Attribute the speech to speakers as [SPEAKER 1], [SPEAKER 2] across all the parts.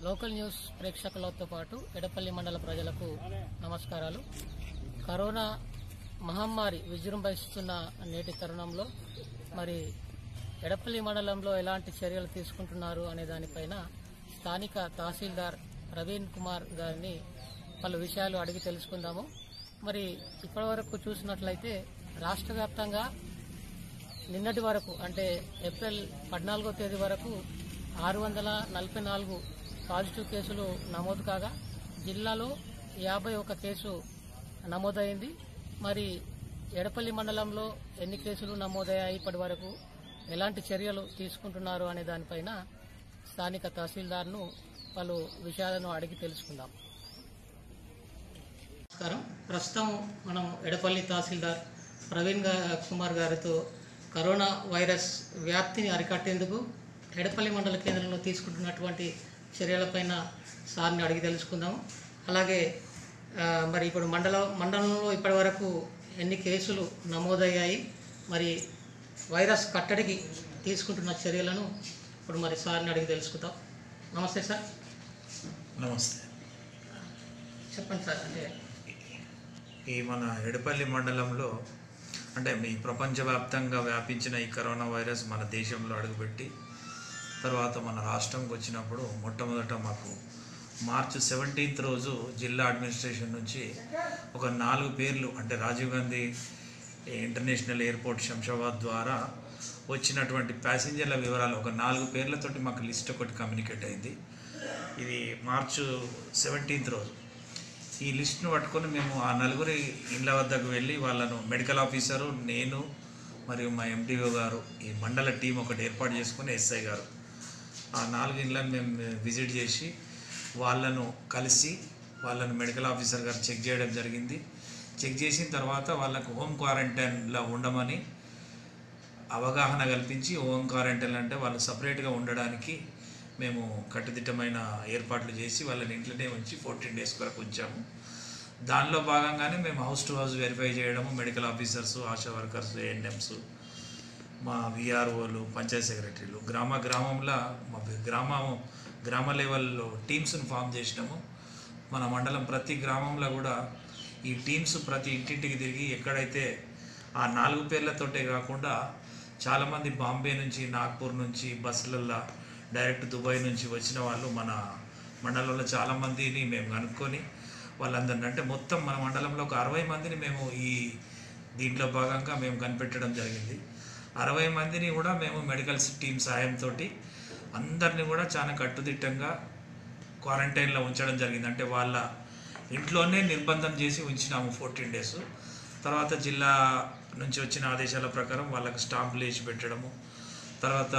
[SPEAKER 1] local news ప్రేక్షకులతో పాటు ఎడపల్లి మండల ప్రజలకు నమస్కారాలు కరోనా మహమ్మారి విజృంభిస్తున్న నేటి తరుణంలో మరి ఎడపల్లి మండలంలో ఎలాంటి చర్యలు తీసుకుంటున్నారు అనే దానిపైన స్థానిక తహసీల్దార్ ప్రవీణ్ కుమార్ గారిని పలు విషయాలు అడిగి తెలుసుకుందాము మరి ఇప్పటివరకు చూసినట్లయితే రాష్ట్ర వ్యాప్తంగా నిన్నటి వరకు అంటే ఏప్రిల్ పద్నాలుగో తేదీ వరకు ఆరు వందల నలభై నాలుగు పాజిటివ్ కేసులు నమోదు కాగా జిల్లాలో యాభై ఒక కేసు నమోదైంది మరి ఎడపల్లి మండలంలో ఎన్ని కేసులు నమోదయ్యాయి ఇప్పటి వరకు ఎలాంటి చర్యలు తీసుకుంటున్నారు అనే దానిపైన స్థానిక తహసీల్దార్ను పలు విషయాలను అడిగి తెలుసుకుందాం నమస్కారం ప్రస్తుతం మనం ఎడపల్లి తహసీల్దార్ ప్రవీణ్ గా- కుమార్ గారితో కరోనా వైరస్ వ్యాప్తిని అరికట్టేందుకు ఎడపల్లి మండల కేంద్రంలో తీసుకుంటున్నటువంటి చర్యలపైన సార్ని అడిగి తెలుసుకుందాం అలాగే ఆ, మరి ఇప్పుడు మండల మండలంలో ఇప్పటివరకు ఎన్ని కేసులు నమోదయ్యాయి మరి వైరస్ కట్టడికి తీసుకుంటున్న చర్యలను ఇప్పుడు మరి సార్ని అడిగి తెలుసుకుందాం నమస్తే సార్
[SPEAKER 2] నమస్తే
[SPEAKER 1] చెప్పండి సార్ అంటే
[SPEAKER 2] ఈ మన ఎడపల్లి మండలంలో అంటే మీ ప్రపంచవ్యాప్తంగా వ్యాపించిన ఈ కరోనా వైరస్ మన దేశంలో అడుగుపెట్టి తర్వాత మన రాష్ట్రంకి వచ్చినప్పుడు మొట్టమొదట మాకు మార్చి సెవెంటీన్త్ రోజు జిల్లా అడ్మినిస్ట్రేషన్ నుంచి ఒక నాలుగు పేర్లు అంటే రాజీవ్ గాంధీ ఇంటర్నేషనల్ ఎయిర్పోర్ట్ శంషాబాద్ ద్వారా వచ్చినటువంటి ప్యాసింజర్ల వివరాలు ఒక నాలుగు పేర్లతోటి మాకు లిస్ట్ ఒకటి కమ్యూనికేట్ అయింది ఇది మార్చు సెవెంటీన్త్ రోజు ఈ లిస్ట్ను పట్టుకొని మేము ఆ నలుగురి ఇళ్ళ వద్దకు వెళ్ళి వాళ్ళను మెడికల్ ఆఫీసరు నేను మరియు మా ఎండిఓ గారు ఈ మండల టీం ఒకటి ఏర్పాటు చేసుకుని ఎస్ఐ గారు ఆ నాలుగు ఇళ్ళని మేము విజిట్ చేసి వాళ్ళను కలిసి వాళ్ళను మెడికల్ ఆఫీసర్ గారు చెక్ చేయడం జరిగింది చెక్ చేసిన తర్వాత వాళ్ళకు హోమ్ క్వారంటైన్లో ఉండమని అవగాహన కల్పించి హోమ్ క్వారంటైన్ అంటే వాళ్ళు సపరేట్గా ఉండడానికి మేము కట్టుదిట్టమైన ఏర్పాట్లు చేసి వాళ్ళని ఇంట్లోనే ఉంచి ఫోర్టీన్ డేస్ వరకు ఉంచాము దానిలో భాగంగానే మేము హౌస్ టు హౌస్ వెరిఫై చేయడము medical officers ASHA workers ANMs మా విఆర్ఓలు పంచాయత్ సెక్రటరీలు గ్రామ గ్రామంలో మా గ్రామం గ్రామ లెవెల్లో టీమ్స్ను ఫామ్ చేసినాము మన మండలం ప్రతి గ్రామంలో కూడా ఈ టీమ్స్ ప్రతి ఇంటింటికి తిరిగి ఎక్కడైతే ఆ నాలుగు పేర్లతోటే కాకుండా చాలామంది బాంబే నుంచి నాగ్పూర్ నుంచి బస్సులల్లో డైరెక్ట్ దుబాయ్ నుంచి వచ్చిన వాళ్ళు మన మండలంలో చాలామందిని మేము కనుక్కొని వాళ్ళందరిని అంటే మొత్తం మన మండలంలో ఒక అరవై మందిని మేము ఈ దీంట్లో భాగంగా మేము కనిపెట్టడం జరిగింది అరవై మందిని కూడా మేము మెడికల్ టీం సాయంతో అందరిని కూడా చాలా కట్టుదిట్టంగా క్వారంటైన్లో ఉంచడం జరిగింది అంటే వాళ్ళ ఇంట్లోనే నిర్బంధం చేసి ఉంచినాము ఫోర్టీన్ డేస్ తర్వాత జిల్లా నుంచి వచ్చిన ఆదేశాల ప్రకారం వాళ్ళకి స్టాంపులు వేసి పెట్టడము తర్వాత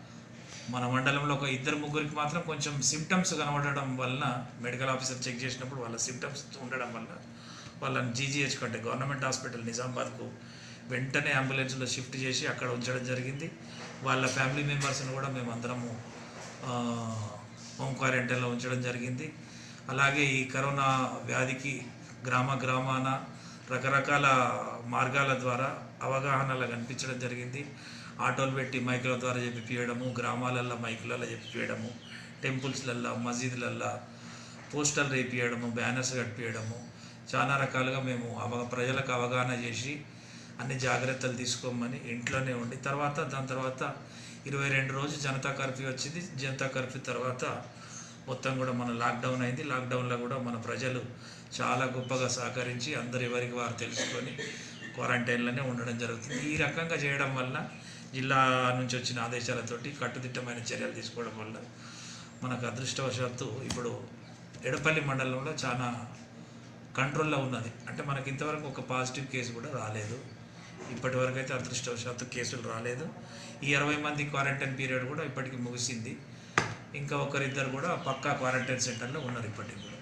[SPEAKER 2] మన మండలంలో ఒక ఇద్దరు ముగ్గురికి మాత్రం కొంచెం సిమ్టమ్స్ కనబడడం వలన మెడికల్ ఆఫీసర్ చెక్ చేసినప్పుడు వాళ్ళ సిమ్టమ్స్ ఉండడం వల్ల వాళ్ళని జీజీహెచ్ కంటే గవర్నమెంట్ హాస్పిటల్ నిజామాబాద్కు వెంటనే అంబులెన్స్లో షిఫ్ట్ చేసి అక్కడ ఉంచడం జరిగింది వాళ్ళ ఫ్యామిలీ మెంబర్స్ని కూడా మేము అందరము ఆ, హోమ్ క్వారంటైన్లో ఉంచడం జరిగింది అలాగే ఈ కరోనా వ్యాధికి గ్రామ గ్రామాన రకరకాల మార్గాల ద్వారా అవగాహనలు కనిపించడం జరిగింది ఆటోలు పెట్టి మైకుల ద్వారా చెప్పియడము గ్రామాలల్లో మైకులలో చెప్పియడము టెంపుల్స్లల్లో మసీదులల్లో పోస్టర్లు రేపియడము బ్యానర్స్ కట్టియడము చాలా రకాలుగా మేము అవ ప్రజలకు అవగాహన చేసి అన్ని జాగ్రత్తలు తీసుకోమని ఇంట్లోనే ఉండి తర్వాత దాని తర్వాత ఇరవై రెండు రోజు జనతా కర్ఫ్యూ వచ్చింది జనతా కర్ఫ్యూ తర్వాత మొత్తం కూడా మన లాక్డౌన్ అయింది లాక్డౌన్లో కూడా మన ప్రజలు చాలా గొప్పగా సహకరించి అందరు ఎవరికి వారు తెలుసుకొని క్వారంటైన్లోనే ఉండడం జరుగుతుంది ఈ రకంగా చేయడం వల్ల జిల్లా నుంచి వచ్చిన ఆదేశాలతోటి కట్టుదిట్టమైన చర్యలు తీసుకోవడం వల్ల మనకు అదృష్టవశాత్తు ఇప్పుడు ఎడపల్లి మండలంలో చాలా కంట్రోల్లో ఉన్నది అంటే మనకి ఇంతవరకు ఒక పాజిటివ్ కేసు కూడా రాలేదు ఇప్పటి వరకు అయితే అదృష్టవశాత్తు కేసులు రాలేదు ఈ అరవై మంది క్వారంటైన్ పీరియడ్ కూడా ఇప్పటికి ముగిసింది ఇంకా ఒకరిద్దరు కూడా పక్కా క్వారంటైన్ సెంటర్లో ఉన్నారు ఇప్పటికి కూడా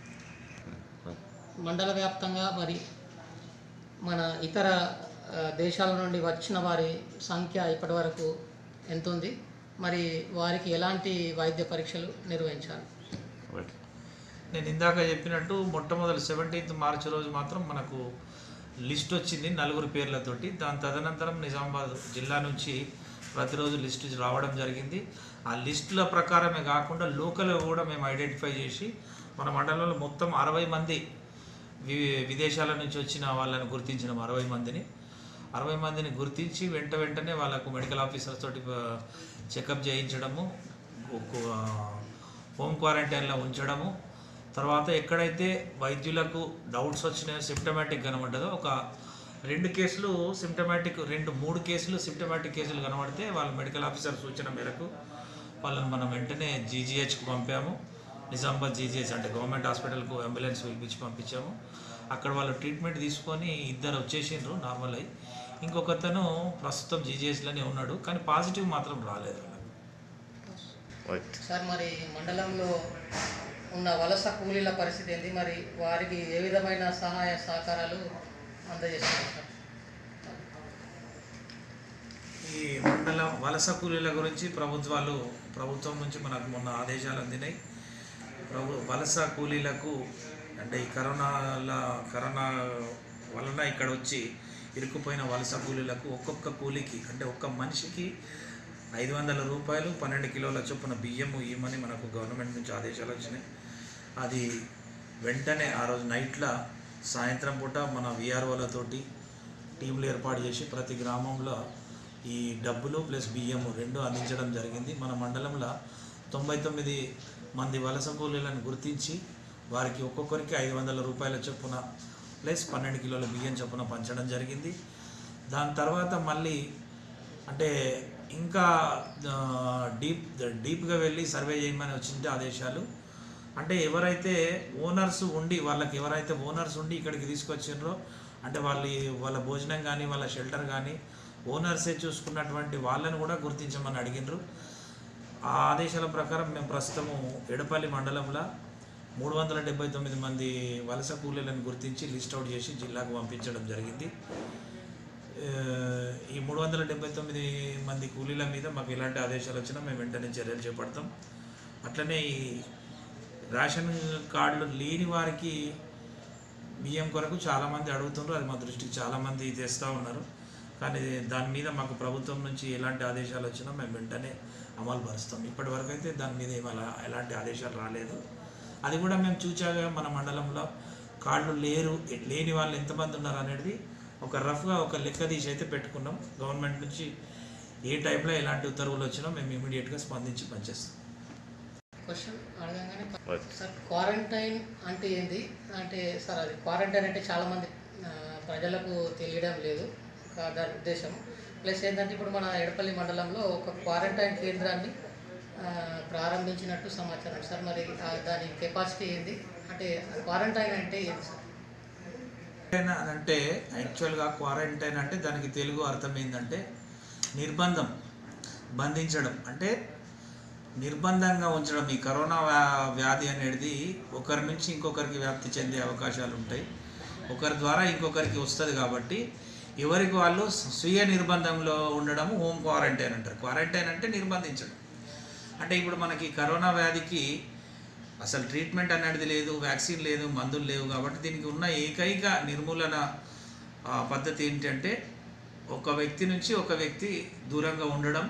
[SPEAKER 1] మండల వ్యాప్తంగా మరి మన ఇతర ఆ, దేశాల నుండి వచ్చిన వారి సంఖ్య ఇప్పటివరకు ఎంత ఉంది మరి వారికి ఎలాంటి వైద్య పరీక్షలు నిర్వహించాలి
[SPEAKER 2] నేను ఇందాక చెప్పినట్టు మొట్టమొదటి సెవెంటీన్త్ మార్చి రోజు మాత్రం మనకు లిస్ట్ వచ్చింది నలుగురు పేర్లతోటి దాని తదనంతరం నిజామాబాద్ జిల్లా నుంచి ప్రతిరోజు లిస్ట్ రావడం జరిగింది ఆ లిస్టుల ప్రకారమే కాకుండా లోకల్ కూడా మేము ఐడెంటిఫై చేసి మన మండలంలో మొత్తం అరవై మంది వి విదేశాల నుంచి వచ్చిన వాళ్ళని గుర్తించినాం అరవై మందిని అరవై మందిని గుర్తించి వెంట వెంటనే వాళ్ళకు మెడికల్ ఆఫీసర్స్ తోటి చెకప్ చేయించడము ఒక- హోమ్ క్వారంటైన్లో ఉంచడము తర్వాత ఎక్కడైతే వైద్యులకు డౌట్స్ వచ్చినాయో సిమ్టమాటిక్ కనబడ్డదో ఒక రెండు కేసులు సిమ్టమాటిక్ రెండు మూడు కేసులు సిమ్టమాటిక్ కేసులు కనబడితే వాళ్ళ మెడికల్ ఆఫీసర్ సూచన మేరకు వాళ్ళని మనం వెంటనే జీజీహెచ్కి పంపాము నిజామాబాద్ జీజీహెచ్ అంటే గవర్నమెంట్ హాస్పిటల్కు అంబులెన్స్ పిలిపించి పంపించాము అక్కడ వాళ్ళు ట్రీట్మెంట్ తీసుకొని ఇద్దరు వచ్చేసిండ్రు నార్మల్ అయ్యి ఇంకొకతను ప్రస్తుతం జీజీహెచ్లోనే ఉన్నాడు కానీ పాజిటివ్ మాత్రం రాలేదు వాళ్ళకి
[SPEAKER 1] సార్ మరి మండలంలో ఉన్న వలస కూలీల పరిస్థితి ఏంది మరి వారికి ఏ విధమైన సహాయ సహకారాలు అందజేస్తున్నారు సార్
[SPEAKER 2] ఈ మండల వలస కూలీల గురించి ప్రభుత్వాలు ప్రభుత్వం నుంచి మనకు మొన్న ఆదేశాలు అందినాయి ప్రభు వలస కూలీలకు అంటే ఈ కరోనాల కరోనా వలన ఇక్కడ వచ్చి ఇరుక్కుపోయిన వలస కూలీలకు ఒక్కొక్క కూలీకి అంటే ఒక్క మనిషికి ఐదు వందల రూపాయలు పన్నెండు కిలోల చొప్పున బియ్యము ఇవ్వమని మనకు గవర్నమెంట్ నుంచి ఆదేశాలు వచ్చినాయి అది వెంటనే ఆ రోజు నైట్ల సాయంత్రం పూట మన విఆర్ఓలతోటి టీంలు ఏర్పాటు చేసి ప్రతి గ్రామంలో ఈ డబ్బులు ప్లస్ బియ్యము రెండు అందించడం జరిగింది మన మండలంలో తొంభై తొమ్మిది మంది వలస కూలీలను గుర్తించి వారికి ఒక్కొక్కరికి ఐదు వందల రూపాయల చొప్పున ప్లస్ పన్నెండు కిలోల బియ్యం చొప్పున పంచడం జరిగింది దాని తర్వాత మళ్ళీ అంటే ఇంకా ఆ, డీప్ డీప్గా వెళ్ళి సర్వే చేయమని వచ్చింటే ఆదేశాలు అంటే ఎవరైతే ఓనర్స్ ఉండి వాళ్ళకి ఎవరైతే ఓనర్స్ ఉండి ఇక్కడికి తీసుకొచ్చిండ్రో అంటే వాళ్ళ వాళ్ళ భోజనం కానీ వాళ్ళ షెల్టర్ కానీ ఓనర్సే చూసుకున్నటువంటి వాళ్ళని కూడా గుర్తించమని అడిగినారు ఆ ఆదేశాల ప్రకారం మేము ప్రస్తుతము ఎడపల్లి మండలంలో మూడు వందల డెబ్బై తొమ్మిది మంది వలస కూలీలను గుర్తించి లిస్ట్ అవుట్ చేసి జిల్లాకు పంపించడం జరిగింది ఆ, ఈ మూడు వందల డెబ్బై తొమ్మిది మంది కూలీల మీద మాకు ఎలాంటి ఆదేశాలు వచ్చినా మేము వెంటనే చర్యలు చేపడతాం అట్లనే ఈ రేషన్ కార్డులు లేని వారికి బియ్యం కొరకు చాలామంది అడుగుతున్నారు అది మా దృష్టికి చాలామంది తెస్తూ ఉన్నారు కానీ దాని మీద మాకు ప్రభుత్వం నుంచి ఎలాంటి ఆదేశాలు వచ్చినా మేము వెంటనే అమలు పరుస్తాం ఇప్పటి వరకు అయితే దాని మీద ఏం అలా ఎలాంటి ఆదేశాలు రాలేదు అది కూడా మేము చూచాగా మన మండలంలో కార్డులు లేరు లేని వాళ్ళు ఎంతమంది ఉన్నారు అనేది ఒక రఫ్గా ఒక లెక్క తీసి అయితే పెట్టుకున్నాం గవర్నమెంట్ నుంచి ఏ టైంలో ఎలాంటి ఉత్తర్వులు వచ్చినా మేము ఇమీడియట్గా స్పందించి పనిచేస్తాం
[SPEAKER 1] క్వశ్చన్ అడగంగానే సార్ క్వారంటైన్ అంటే ఏంది అంటే సార్ అది క్వారంటైన్ అంటే చాలామంది ఆ, ప్రజలకు తెలియడం లేదు ఒక దాని ఉద్దేశం ప్లస్ ఏంటంటే ఇప్పుడు మన ఎడపల్లి మండలంలో ఒక క్వారంటైన్ కేంద్రాన్ని ఆ, ప్రారంభించినట్టు సమాచారం సార్ మరి ఆ దాని కెపాసిటీ ఏంది అంటే క్వారంటైన్ అంటే ఏంది సార్
[SPEAKER 2] క్వారంటైన్ అని అంటే యాక్చువల్గా క్వారంటైన్ అంటే దానికి తెలుగు అర్థం ఏంటంటే నిర్బంధం బంధించడం అంటే నిర్బంధంగా ఉంచడం ఈ కరోనా వ్యా- వ్యాధి అనేది ఒకరి నుంచి ఇంకొకరికి వ్యాప్తి చెందే అవకాశాలు ఉంటాయి ఒకరి ద్వారా ఇంకొకరికి వస్తుంది కాబట్టి ఎవరికి వాళ్ళు స్వీయ నిర్బంధంలో ఉండడం హోమ్ క్వారంటైన్ అంటారు క్వారంటైన్ అంటే నిర్బంధించడం అంటే ఇప్పుడు మనకి కరోనా వ్యాధికి అసలు ట్రీట్మెంట్ అనేది లేదు వ్యాక్సిన్ లేదు మందులు లేవు కాబట్టి దీనికి ఉన్న ఏకైక నిర్మూలన ఆ, పద్ధతి ఏంటంటే ఒక వ్యక్తి నుంచి ఒక వ్యక్తి దూరంగా ఉండడం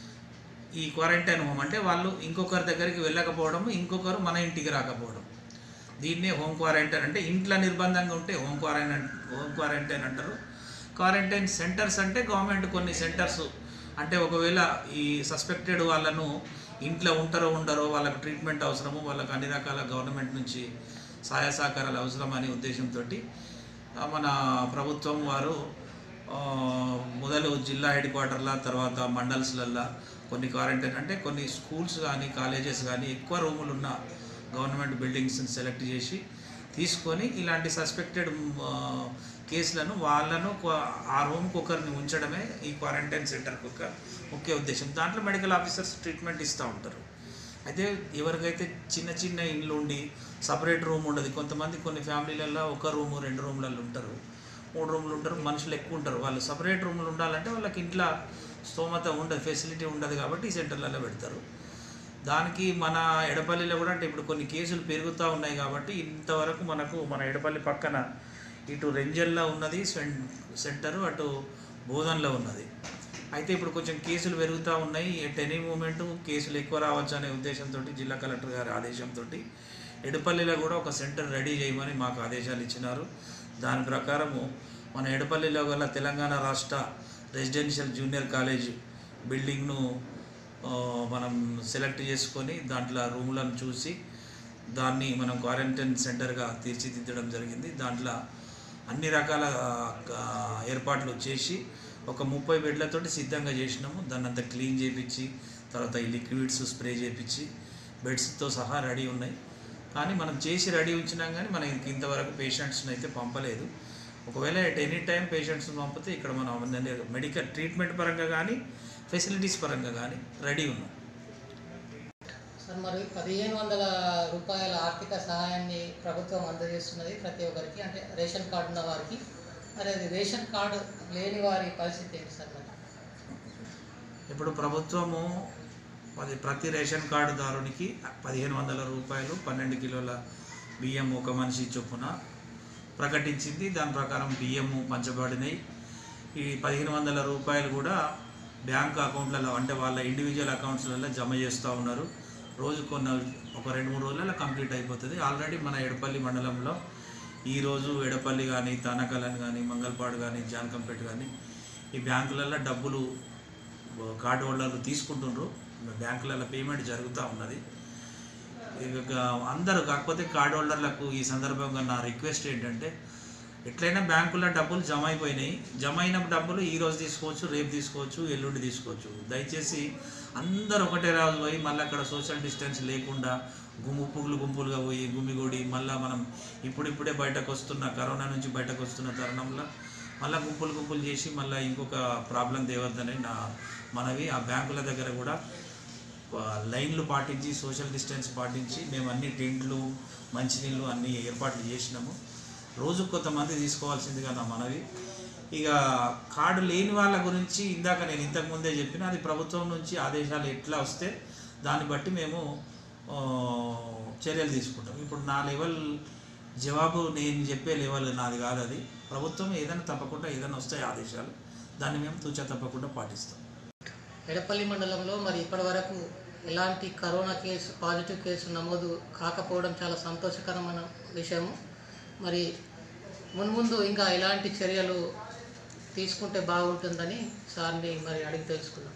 [SPEAKER 2] ఈ క్వారంటైన్ హోమ్ అంటే వాళ్ళు ఇంకొకరి దగ్గరికి వెళ్ళకపోవడం ఇంకొకరు మన ఇంటికి రాకపోవడం దీన్నే హోమ్ క్వారంటైన్ అంటే ఇంట్లో నిర్బంధంగా ఉంటే హోమ్ క్వారంటైన్ హోమ్ క్వారంటైన్ అంటారు క్వారంటైన్ సెంటర్స్ అంటే గవర్నమెంట్ కొన్ని సెంటర్స్ అంటే ఒకవేళ ఈ సస్పెక్టెడ్ వాళ్ళను ఇంట్లో ఉంటారో ఉండరో వాళ్ళకి ట్రీట్మెంట్ అవసరము వాళ్ళకి అన్ని రకాల గవర్నమెంట్ నుంచి సహాయ సహకారాలు అవసరం అనే ఉద్దేశంతో మన ప్రభుత్వం వారు ఆ, మొదలు జిల్లా హెడ్ క్వార్టర్ల తర్వాత మండల్స్లల్లో కొన్ని క్వారంటైన్ అంటే కొన్ని స్కూల్స్ కానీ కాలేజెస్ కానీ ఎక్కువ రూములు ఉన్న గవర్నమెంట్ బిల్డింగ్స్ని సెలెక్ట్ చేసి తీసుకొని ఇలాంటి సస్పెక్టెడ్ కేసులను వాళ్ళను క్వ- ఆ రూమ్కి ఒకరిని ఉంచడమే ఈ క్వారంటైన్ సెంటర్కి ఒక ముఖ్య ఉద్దేశం దాంట్లో మెడికల్ ఆఫీసర్స్ ట్రీట్మెంట్ ఇస్తూ ఉంటారు అయితే ఎవరికైతే చిన్న చిన్న ఇండ్లు ఉండి సపరేట్ రూమ్ ఉండదు కొంతమంది కొన్ని ఫ్యామిలీలలో ఒక రూము రెండు రూమ్లలో ఉంటారు మూడు రూమ్లు ఉంటారు మనుషులు ఎక్కువ ఉంటారు వాళ్ళు సపరేట్ రూమ్లు ఉండాలంటే వాళ్ళకి ఇంట్లో స్తోమత ఉండదు ఫెసిలిటీ ఉండదు కాబట్టి ఈ సెంటర్లలో పెడతారు దానికి మన ఎడపల్లిలో కూడా అంటే ఇప్పుడు కొన్ని కేసులు పెరుగుతూ ఉన్నాయి కాబట్టి ఇంతవరకు మనకు మన ఎడపల్లి పక్కన ఇటు రెంజల్లో ఉన్నది సెం- సెంటరు అటు బోధన్లో ఉన్నది అయితే ఇప్పుడు కొంచెం కేసులు పెరుగుతూ ఉన్నాయి ఎట్ ఎనీ మూమెంట్ కేసులు ఎక్కువ రావచ్చు అనే ఉద్దేశంతో జిల్లా కలెక్టర్ గారి ఆదేశంతో ఎడపల్లిలో కూడా ఒక సెంటర్ రెడీ చేయమని మాకు ఆదేశాలు ఇచ్చినారు దాని ప్రకారము మన ఎడపల్లిలో గల తెలంగాణ రాష్ట్ర రెసిడెన్షియల్ జూనియర్ కాలేజ్ బిల్డింగ్ను ఆ, మనం సెలెక్ట్ చేసుకొని దాంట్లో రూములను చూసి దాన్ని మనం క్వారంటైన్ సెంటర్గా తీర్చిదిద్దడం జరిగింది దాంట్లో అన్ని రకాల ఆ, ఏర్పాట్లు చేసి ఒక ముప్పై బెడ్లతోటి సిద్ధంగా చేసినాము దాన్ని అంతా క్లీన్ చేయించి తర్వాత ఈ లిక్విడ్స్ స్ప్రే చేయించి బెడ్స్తో సహా రెడీ ఉన్నాయి కానీ మనం చేసి రెడీ ఉంచినాం కానీ మనం ఇంక ఇంతవరకు పేషెంట్స్ని అయితే పంపలేదు ఒకవేళ ఎట్ ఎనీ టైం పేషెంట్స్ని పంపితే ఇక్కడ మనం మెడికల్ ట్రీట్మెంట్ పరంగా కానీ ఫెసిలిటీస్ పరంగా కానీ రెడీ ఉన్నాం
[SPEAKER 1] సార్ మరి పదిహేను వందల రూపాయల ఆర్థిక సహాయాన్ని ప్రభుత్వం అందజేస్తున్నది ప్రతి ఒక్కరికి అంటే రేషన్ కార్డు ఉన్న వారికి మరి అది రేషన్ కార్డు లేని వారి పరిస్థితి ఏంటి సార్ మరి
[SPEAKER 2] ఇప్పుడు ప్రభుత్వము అది ప్రతి రేషన్ కార్డుదారునికి పదిహేను వందల రూపాయలు పన్నెండు కిలోల బియ్యం ఒక మనిషి చొప్పున ప్రకటించింది దాని ప్రకారం బియ్యము పంచబడినాయి ఈ పదిహేను వందల రూపాయలు కూడా బ్యాంక్ అకౌంట్లలో అంటే వాళ్ళ ఇండివిజువల్ అకౌంట్స్లలో జమ చేస్తూ ఉన్నారు రోజు కొన్ని ఒక రెండు మూడు రోజులలో కంప్లీట్ అయిపోతుంది ఆల్రెడీ మన ఎడపల్లి మండలంలో ఈరోజు ఎడపల్లి కానీ తానకలని కానీ మంగళపాడు కానీ జాన్కంపేట కానీ ఈ బ్యాంకులలో డబ్బులు కార్డు హోల్డర్లు తీసుకుంటుండ్రు బ్యాంకులలో పేమెంట్ జరుగుతూ ఉన్నది ఇక అందరూ కాకపోతే కార్డు హోల్డర్లకు ఈ సందర్భంగా నా రిక్వెస్ట్ ఏంటంటే ఎట్లయినా బ్యాంకులో డబ్బులు జమ అయిపోయినాయి జమ అయిన డబ్బులు ఈ రోజు తీసుకోవచ్చు రేపు తీసుకోవచ్చు ఎల్లుండి తీసుకోవచ్చు దయచేసి అందరూ ఒకటే రోజు పోయి మళ్ళీ అక్కడ సోషల్ డిస్టెన్స్ లేకుండా గుంపులు గుంపులుగా పోయి గుమిగూడి మళ్ళీ మనం ఇప్పుడిప్పుడే బయటకు వస్తున్న కరోనా నుంచి బయటకు వస్తున్న తరుణంలో మళ్ళీ గుంపులు గుంపులు చేసి మళ్ళీ ఇంకొక ప్రాబ్లం తేవద్దని నా మనవి ఆ బ్యాంకుల దగ్గర కూడా ఆ, లైన్లు పాటించి సోషల్ డిస్టెన్స్ పాటించి మేము అన్ని టెంట్లు మంచినీళ్ళు అన్ని ఏర్పాట్లు చేసినాము రోజు కొంతమంది తీసుకోవాల్సిందిగా నా మనవి ఇక కార్డు లేని వాళ్ళ గురించి ఇందాక నేను ఇంతకు ముందే చెప్పిన అది ప్రభుత్వం నుంచి ఆదేశాలు ఎట్లా వస్తే దాన్ని బట్టి మేము ఆ, చర్యలు తీసుకుంటాం ఇప్పుడు నా లెవెల్ జవాబు నేను చెప్పే లెవెల్ నాది కాదు అది ప్రభుత్వం ఏదైనా తప్పకుండా ఏదైనా వస్తాయి ఆదేశాలు దాన్ని మేము తూచా తప్పకుండా పాటిస్తాం
[SPEAKER 1] ఎడపల్లి మండలంలో మరి ఇప్పటి వరకు ఎలాంటి కరోనా కేసు పాజిటివ్ కేసు నమోదు కాకపోవడం చాలా సంతోషకరమైన విషయము మరి మున్ముందు ఇంకా ఎలాంటి చర్యలు తీసుకుంటే బాగుంటుందని సార్ని మరి అడిగి తెలుసుకున్నాం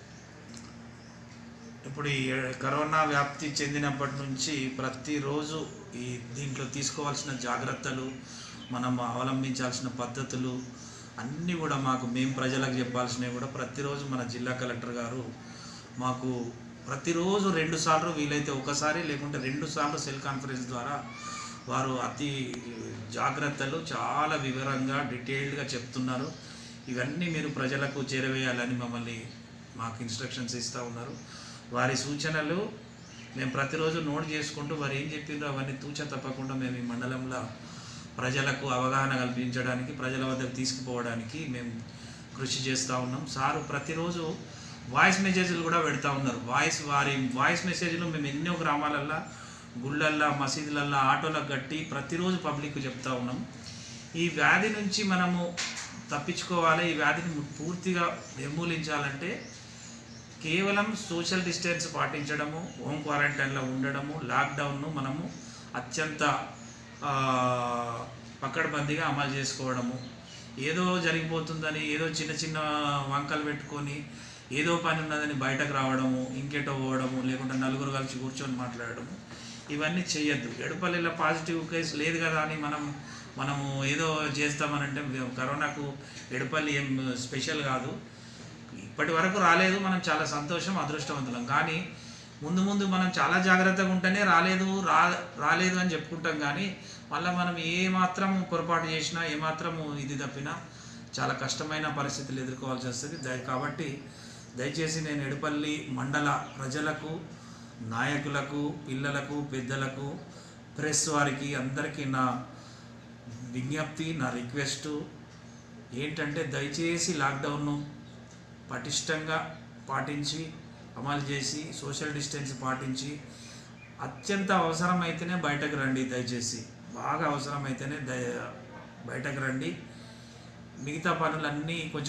[SPEAKER 2] ఇప్పుడు ఈ కరోనా వ్యాప్తి చెందినప్పటి నుంచి ప్రతిరోజు ఈ దీంట్లో తీసుకోవాల్సిన జాగ్రత్తలు మనం అవలంబించాల్సిన పద్ధతులు అన్నీ కూడా మాకు మేము ప్రజలకు చెప్పాల్సినవి కూడా ప్రతిరోజు మన జిల్లా కలెక్టర్ గారు మాకు ప్రతిరోజు రెండు సార్లు వీలైతే ఒకసారి లేకుంటే రెండు సార్లు సెల్ కాన్ఫరెన్స్ ద్వారా వారు అతి జాగ్రత్తలు చాలా వివరంగా డీటెయిల్డ్గా చెప్తున్నారు ఇవన్నీ మీరు ప్రజలకు చేరవేయాలని మమ్మల్ని మాకు ఇన్స్ట్రక్షన్స్ ఇస్తూ ఉన్నారు వారి సూచనలు మేము ప్రతిరోజు నోట్ చేసుకుంటూ వారు ఏం చెప్పిందో అవన్నీ తూచ తప్పకుండా మేము ఈ మండలంలో ప్రజలకు అవగాహన కల్పించడానికి ప్రజల వద్దకు తీసుకుపోవడానికి మేము కృషి చేస్తూ ఉన్నాం సారు ప్రతిరోజు వాయిస్ మెసేజ్లు కూడా పెడతా ఉన్నారు వాయిస్ వారి వాయిస్ మెసేజ్లు మేము ఎన్నో గ్రామాలల్లో గుళ్ళల్లో మసీదులల్లో ఆటోలకు కట్టి ప్రతిరోజు పబ్లిక్ చెప్తా ఉన్నాం ఈ వ్యాధి నుంచి మనము తప్పించుకోవాలి ఈ వ్యాధిని పూర్తిగా నిర్మూలించాలంటే కేవలం సోషల్ డిస్టెన్స్ పాటించడము హోమ్ క్వారంటైన్లో ఉండడము లాక్డౌన్ను మనము అత్యంత ఆ, పక్కడబందీగా అమలు చేసుకోవడము ఏదో జరిగిపోతుందని ఏదో చిన్న చిన్న వంకలు పెట్టుకొని ఏదో పని ఉన్నదని బయటకు రావడము ఇంకెటో పోవడము లేకుంటే నలుగురు కలిసి కూర్చొని మాట్లాడడము ఇవన్నీ చేయొద్దు ఎడపల్లిలో పాజిటివ్ కేసు లేదు కదా అని మనం మనము ఏదో చేస్తామనంటే కరోనాకు ఎడపల్లి ఏం స్పెషల్ కాదు ఇప్పటి వరకు రాలేదు మనం చాలా సంతోషం అదృష్టవంతులం కానీ ముందు ముందు మనం చాలా జాగ్రత్తగా ఉంటేనే రాలేదు రా రాలేదు అని చెప్పుకుంటాం కానీ మళ్ళీ మనం ఏ మాత్రం పొరపాటు చేసినా ఏ మాత్రము ఇది తప్పినా చాలా కష్టమైన పరిస్థితులు ఎదుర్కోవాల్సి వస్తుంది దయ కాబట్టి దయచేసి నేను ఎడపల్లి మండల ప్రజలకు నాయకులకు పిల్లలకు పెద్దలకు ప్రెస్ వారికి అందరికీ నా విజ్ఞప్తి నా రిక్వెస్టు ఏంటంటే దయచేసి లాక్డౌన్ను పటిష్టంగా పాటించి అమలు చేసి సోషల్ డిస్టెన్స్ పాటించి అత్యంత అవసరమైతేనే బయటకు రండి దయచేసి బాగా అవసరమైతేనే దయ బయటకు రండి మిగతా పనులన్నీ కొంచెం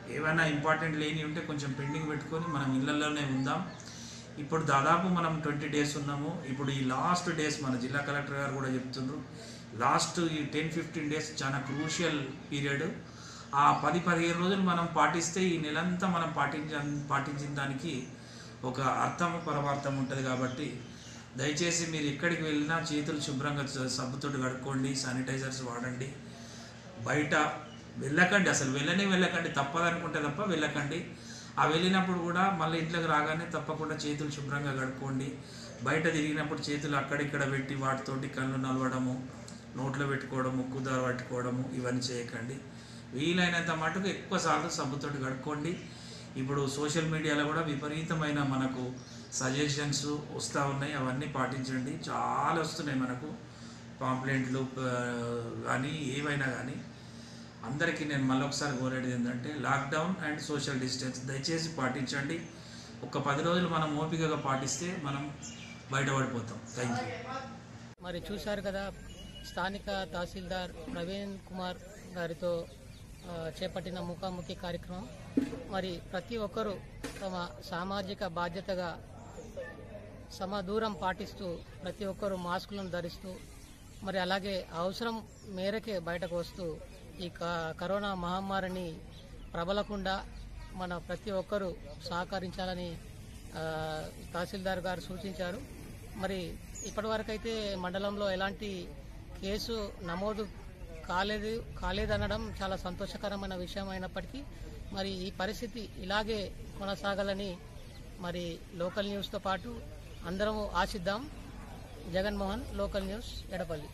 [SPEAKER 2] ఏమైనా ఇంపార్టెంట్ లేని ఉంటే కొంచెం పెండింగ్ పెట్టుకొని మనం ఇళ్ళల్లోనే ఉందాం ఇప్పుడు దాదాపు మనం ట్వంటీ డేస్ ఉన్నాము ఇప్పుడు ఈ లాస్ట్ డేస్ మన జిల్లా కలెక్టర్ గారు కూడా చెప్తున్నారు లాస్ట్ ఈ టెన్ ఫిఫ్టీన్ డేస్ చాలా క్రూషియల్ పీరియడ్ ఆ పది పదిహేను రోజులు మనం పాటిస్తే ఈ నెలంతా మనం పాటించ పాటించిన దానికి ఒక అర్థం పరమార్థం ఉంటుంది కాబట్టి దయచేసి మీరు ఎక్కడికి వెళ్ళినా చేతులు శుభ్రంగా స- సబ్బుతోటి కడుక్కోండి శానిటైజర్స్ వాడండి బయట వెళ్ళకండి అసలు వెళ్ళనే వెళ్ళకండి తప్పదనుకుంటే తప్ప వెళ్ళకండి ఆ వెళ్ళినప్పుడు కూడా మళ్ళీ ఇంట్లోకి రాగానే తప్పకుండా చేతులు శుభ్రంగా కడుక్కోండి బయట తిరిగినప్పుడు చేతులు అక్కడిక్కడ పెట్టి వాటితోటి కళ్ళు నలవడము నోట్లో పెట్టుకోవడం ముక్కు దార పట్టుకోవడము ఇవన్నీ చేయకండి వీలైనంత మటుకు ఎక్కువ సార్లు సబ్బుతోటి కడుక్కోండి ఇప్పుడు సోషల్ మీడియాలో కూడా విపరీతమైన మనకు సజెషన్స్ వస్తూ ఉన్నాయి అవన్నీ పాటించండి చాలా వస్తున్నాయి మనకు పాంప్లెంట్లు కానీ ఏవైనా కానీ అందరికీ నేను మళ్ళొకసారి కోరేది ఏంటంటే లాక్డౌన్ అండ్ సోషల్ డిస్టెన్స్ దయచేసి పాటించండి ఒక పది రోజులు మనం ఓపికగా పాటిస్తే మనం బయటపడిపోతాం థ్యాంక్ యూ
[SPEAKER 1] మరి చూశారు కదా స్థానిక తహసీల్దార్ ప్రవీణ్ కుమార్ గారితో ఆ, చేపట్టిన ముఖాముఖి కార్యక్రమం మరి ప్రతి ఒక్కరూ తమ సామాజిక బాధ్యతగా సమదూరం పాటిస్తూ ప్రతి ఒక్కరూ మాస్కులను ధరిస్తూ మరి అలాగే అవసరం మేరకే బయటకు వస్తూ ఈ క- కరోనా మహమ్మారిని ప్రబలకుండా మన ప్రతి ఒక్కరూ సహకరించాలని ఆ, తహసీల్దార్ గారు సూచించారు మరి ఇప్పటివరకైతే మండలంలో ఎలాంటి కేసు నమోదు కాలేదు కాలేదనడం చాలా సంతోషకరమైన విషయం అయినప్పటికీ మరి ఈ పరిస్థితి ఇలాగే కొనసాగాలని మరి లోకల్ న్యూస్తో పాటు అందరం ఆశిద్దాం జగన్మోహన్ లోకల్ న్యూస్ ఎడపల్లి